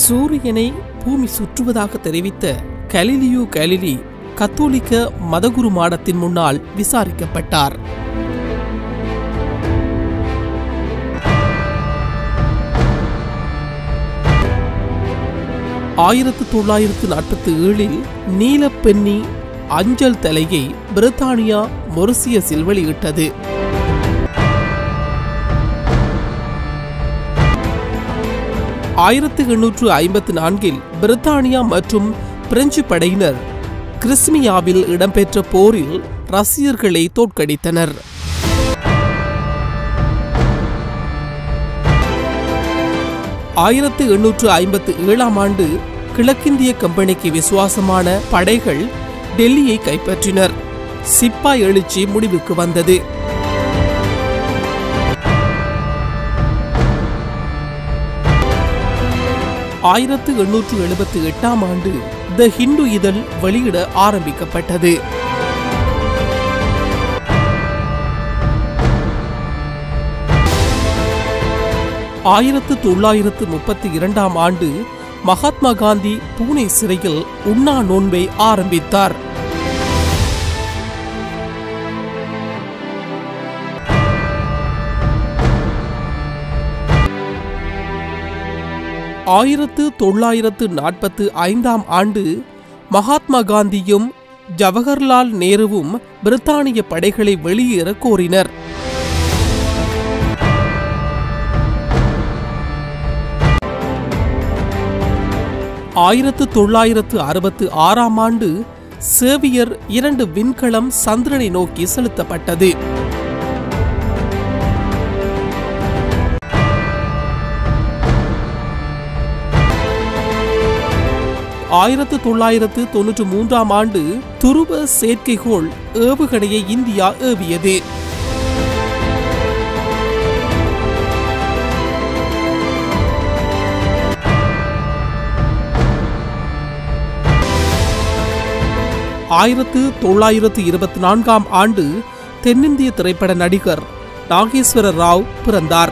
சூரியனை பூமி சுற்றுவதாக தெரிவித்த கலிலியோ கலிலி கத்தோலிக்க மதகுரு மாடத்தின் முன்னால் விசாரிக்கப்பட்டார் ஆயிரத்து தொள்ளாயிரத்து நாற்பத்தி ஏழில் நீலப்பெண்ணி அஞ்சல் தலையை பிரித்தானியா மொரிசியஸில் வெளியிட்டது ஆயிரத்து எண்ணூற்று ஐம்பத்து நான்கில் பிரித்தானியா மற்றும் பிரெஞ்சு படையினர் கிறிஸ்மியாவில் இடம்பெற்ற போரில் ரஷ்யர்களை தோற்கடித்தனர் ஆயிரத்து எண்ணூற்று ஐம்பத்து ஏழாம் ஆண்டு கிழக்கிந்திய கம்பெனிக்கு விசுவாசமான படைகள் டெல்லியை கைப்பற்றினர் சிப்பாய் எழுச்சி முடிவுக்கு வந்தது ஆயிரத்து எண்ணூற்று எழுபத்தி எட்டாம் ஆண்டு த ஹிந்து இதழ் வெளியிட ஆரம்பிக்கப்பட்டது ஆயிரத்து தொள்ளாயிரத்து முப்பத்தி இரண்டாம் ஆண்டு மகாத்மா காந்தி பூனே சிறையில் உண்ணா நோன்பை ஆரம்பித்தார் ஆயிரத்து தொள்ளாயிரத்து நாற்பத்து ஐந்தாம் ஆண்டு மகாத்மா காந்தியும் ஜவஹர்லால் நேருவும் பிரித்தானிய படைகளை வெளியேற கோரினர் ஆயிரத்து தொள்ளாயிரத்து அறுபத்து ஆறாம் ஆண்டு சேவியர் இரண்டு விண்கலம் சந்திரனை நோக்கி செலுத்தப்பட்டது ஆயிரத்து தொள்ளாயிரத்து தொன்னூற்று மூன்றாம் ஆண்டு துருவ செயற்கைக்கோள் ஏவுகணையை இந்தியா ஏவியது ஆயிரத்து தொள்ளாயிரத்து இருபத்தி நான்காம் ஆண்டு தென்னிந்திய திரைப்பட நடிகர் நாகேஸ்வர ராவ் பிறந்தார்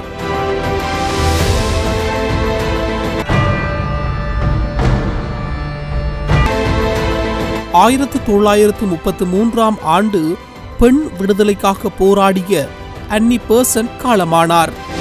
ஆயிரத்து தொள்ளாயிரத்து முப்பத்து மூன்றாம் ஆண்டு பெண் விடுதலைக்காக போராடிய அன்னி பெர்சன்ட் காலமானார்